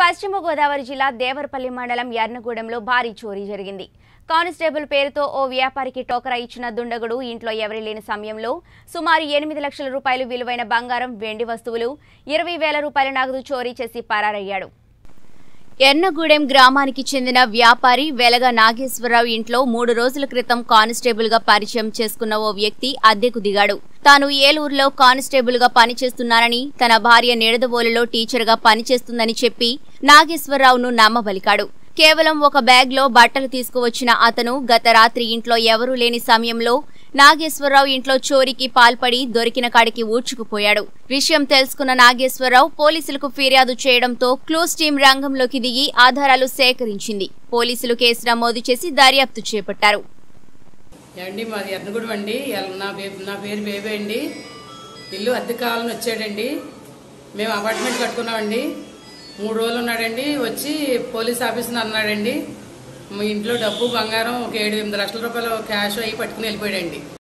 పశ్చిమ గోదావరి జిల్లా దేవరపల్లి మండలం ఎర్నగూడెంలో భారీ చోరీ జరిగింది కానిస్టేబుల్ పేరుతో ఓ వ్యాపారికి టోకరా ఇచ్చిన దుండగుడు ఇంట్లో ఎవరి లేని సమయంలో సుమారు ఎనిమిది లక్షల రూపాయలు విలువైన బంగారం వెండి వస్తువులు ఇరవై వేల రూపాయల నగదు చోరీ చేసి పరారయ్యాడు ఎర్నగూడెం గ్రామానికి చెందిన వ్యాపారి వెలగ నాగేశ్వరరావు ఇంట్లో మూడు రోజుల క్రితం కానిస్టేబుల్ గా పరిచయం చేసుకున్న ఓ వ్యక్తి అద్దెకు దిగాడు తాను ఏలూరులో కానిస్టేబుల్ గా పనిచేస్తున్నానని తన భార్య నిడదవోలులో టీచర్ గా పనిచేస్తుందని చెప్పి నాగేశ్వరరావును నమ్మబలికాడు కేవలం ఒక బ్యాగ్ లో బట్టలు తీసుకువచ్చిన అతను గత రాత్రి ఇంట్లో ఎవరూ లేని సమయంలో నాగేశ్వరరావు ఇంట్లో చోరీకి పాల్పడి దొరికిన కాడికి ఊడ్చుకుపోయాడు విషయం తెలుసుకున్న నాగేశ్వరరావు పోలీసులకు ఫిర్యాదు చేయడంతో క్లూస్ టీం రంగంలోకి దిగి ఆధారాలు సేకరించింది పోలీసులు కేసు నమోదు చేసి దర్యాప్తు చేపట్టారు ఏమండి మాది ఎర్నగూడెం అండి ఎల్- నా బే నా పేరు బేబీ అండి ఇల్లు అద్దె కావాలని వచ్చాడండి మేము అపార్ట్మెంట్ కట్టుకున్నామండి మూడు రోజులు ఉన్నాడండి వచ్చి పోలీస్ ఆఫీస్ని అన్నాడండి మీ ఇంట్లో డబ్బు బంగారం ఒక ఏడు ఎనిమిది లక్షల రూపాయలు క్యాష్ అయ్యి పట్టుకుని వెళ్ళిపోయాడండి